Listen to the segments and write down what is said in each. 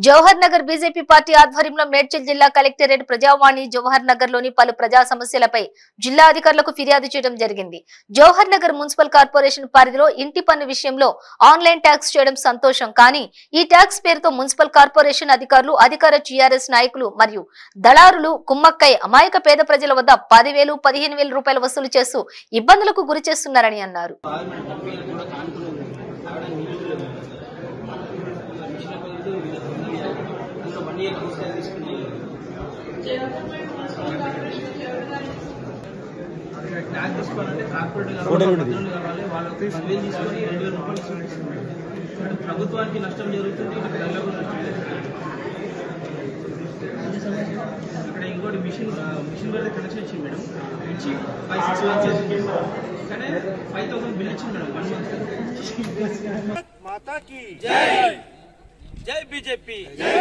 Jawahar Nagar BJP party ఆధ్వర్యంలో మేడ్చల్ జిల్లా collectorate ప్రజావాణి జవహర్ నగర్ లోని పలు ప్రజా సమస్యలపై జిల్లా అధికారులకు ఫిర్యాదు చేయడం జరిగింది జవహర్ నగర్ మున్సిపల్ కార్పొరేషన్ పరిధిలో ఇంటి పన్ను విషయంలో ఆన్లైన్ ట్యాక్స్ చేయడం సంతోషం కానీ ఈ ట్యాక్స్ పేరుతో మున్సిపల్ కార్పొరేషన్ అధికారులు అధికార టీఆర్ఎస్ నాయకులు మరియు దళారులు కుమ్మక్కై అమాయక పేద ప్రజల వద్ద పదివేలు పదిహేను వేల రూపాయలు వసూలు చేస్తూ ఇబ్బందులకు గురి చేస్తున్నారని అన్నారు ట్యాగ్ తీసుకోవాలంటే కార్పొరేట్ ఫోటో కావాలి కూడా తీ. పద్ధతులు కావాలి వాళ్ళకి పదివేలు తీసుకొని రెండు వేల రూపాయలు ఇస్తున్నారు. అటు ప్రభుత్వానికి నష్టం జరుగుతుంది ఇటు ప్రజలకు నష్టం జరుగుతుంది ఇక్కడ ఇంకోటి మిషన్ ఆ, మిషన్ పెడితే కనెక్షన్ ఇచ్చింది మేడం ఇచ్చి ఫైవ్ సిక్స్ మంత్స్ అవుతుంది కానీ ఫైవ్ థౌసండ్ బిల్ ఇచ్చింది మేడం వన్ మంత్ माता की జై బీజేపీ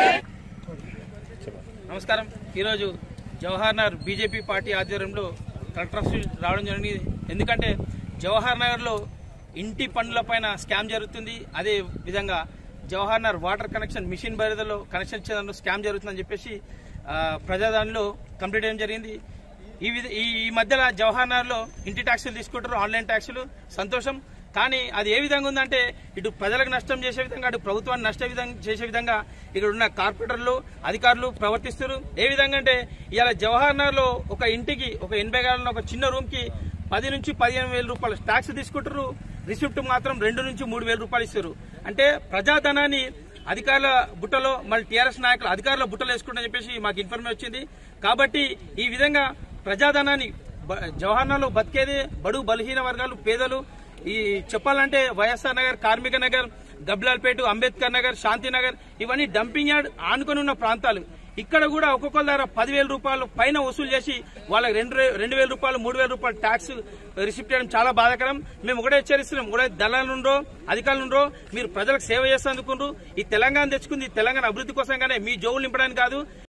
నమస్కారం ఈరోజు జవహర్ నగర్ బీజేపీ పార్టీ ఆధ్వర్యంలో కలెక్టర్ ఆఫీస్ రావడం జరిగింది ఎందుకంటే జవహర్ నగర్లో ఇంటి పన్నుల పైన స్కామ్ జరుగుతుంది అదే విధంగా Jawahar Nagar water connection mission పరిధిలో కనెక్షన్ ఇచ్చేదానిలో స్కామ్ జరుగుతుందని చెప్పేసి ఆ, ప్రజాదానిలో కంప్లీట్ చేయడం జరిగింది ఈ విధ ఈ ఈ మధ్యలో జవహర్ నగర్లో ఇంటి ట్యాక్సులు తీసుకుంటారు ఆన్లైన్ ట్యాక్సులు సంతోషం కానీ అది ఏ విధంగా ఉందంటే ఇటు ప్రజలకు నష్టం చేసే విధంగా అటు ప్రభుత్వాన్ని నష్ట విధంగా చేసే విధంగా ఇక్కడ ఉన్న కార్పొరేటర్లు అధికారులు ప్రవర్తిస్తారు ఏ విధంగా అంటే ఇవాళ జవహర్ నగర్ లో ఒక ఇంటికి ఒక ఎనభై గల ఒక చిన్న రూమ్ కి పది నుంచి పదిహేను వేల రూపాయలు ట్యాక్స్ తీసుకుంటారు రిసిప్ట్ మాత్రం రెండు నుంచి మూడు వేల రూపాయలు ఇస్తారు అంటే ప్రజాధనాన్ని అధికారుల బుట్టలో మళ్ళీ టీఆర్ఎస్ నాయకులు అధికారుల బుట్టలో వేసుకుంటారని చెప్పేసి మాకు ఇన్ఫర్మేషన్ వచ్చింది కాబట్టి ఈ విధంగా ప్రజాధనాన్ని బ- జవహర్ నగర్లో బతికేది బడుగు బలహీన వర్గాలు పేదలు ఈ చెప్పాలంటే వైఎస్ఆర్ నగర్ కార్మిక నగర్ గబ్లాల్పేట అంబేద్కర్ నగర్ శాంతినగర్ ఇవన్నీ డంపింగ్ యార్డ్ ఆనుకొని ఉన్న ప్రాంతాలు ఇక్కడ కూడా ఒక్కొక్కరి దగ్గర పదివేల రూపాయలు పైన వసూలు చేసి వాళ్ళకి రెండు రే- రెండు వేల రూపాయలు మూడు వేల రూపాయలు ట్యాక్స్ రిసిప్ట్ చేయడం చాలా బాధాకరం మేము ఒకటే హెచ్చరిస్తున్నాం కూడా దళాలు ఉండో అధికారులు ఉండో మీరు ప్రజలకు సేవ చేస్తేందుకుండ్రు ఈ తెలంగాణ తెచ్చుకుంది ఈ తెలంగాణ అభివృద్ధి కోసంగానే మీ జోవులు నింపడానికి కాదు